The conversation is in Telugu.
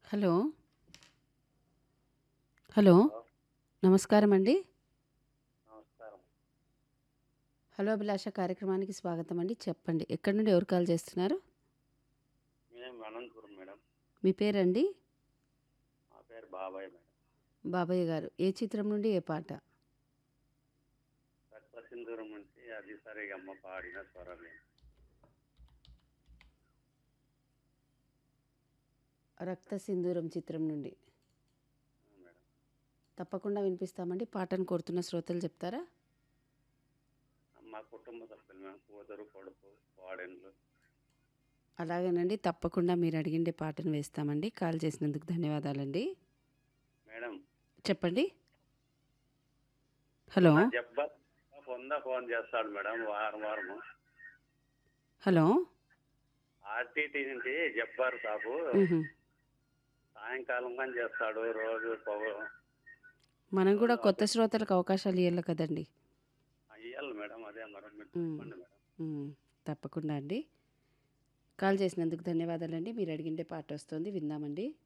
హలో. హలో. హలో. నమస్కారమండి. నమస్కారం. హలో అభిలాష కార్యక్రమానికి స్వాగతమండి. చెప్పండి. ఎక్కడి నుండి ఎవరు కాల్ చేస్తున్నారు? మేము అనంతపురం మేడం. మీ పేరండి? నా పేరు బాబాయ్ మేడం. బాబయ్య గారు. ఏ చిత్రం నుండి ఏ పాట? రక్తసింధూరం నుంచి అది సరిగమ్మ పాడిన స్వరమే. రక్త సింధూరం చిత్రం నుండి. ఆ! మేడం. తప్పకుండా వినిపిస్తామండి. పాటను కోరుతున్న శ్రోతలు చెప్తారా? మా కుటుంబ సభ్యులు మేము కూతురు, కొడుకు, కోడళ్ళు. అలాగేనండి. తప్పకుండా మీరు అడిగిండే పాటను వేస్తామండి. కాల్ చేసినందుకు ధన్యవాదాలండి. మేడం. చెప్పండి. హలో. నా జబ్బర్ వంద ఫోన్ చేస్తాడు మేడం వారం వారము. హలో. ఆర్టీటీ నుంచి జబ్బర్ సాబు హుహు. సాయంకాలం గాని చేస్తాడు. రోజు పొగ మనం కూడా రోజు కొత్త అదే శ్రోతలకు అవకాశాలు ఇయ్యాలి కదండీ! ఇయ్యాలి మేడం. అదే మరి మీరు హ్మ్. చెప్పండి మేడం. హ్మ్. తప్పకుండా అండి. కాల్ చేసినందుకు ధన్యవాదాలండి. మీరు అడిగిండే పాట వస్తుంది. విందామండి.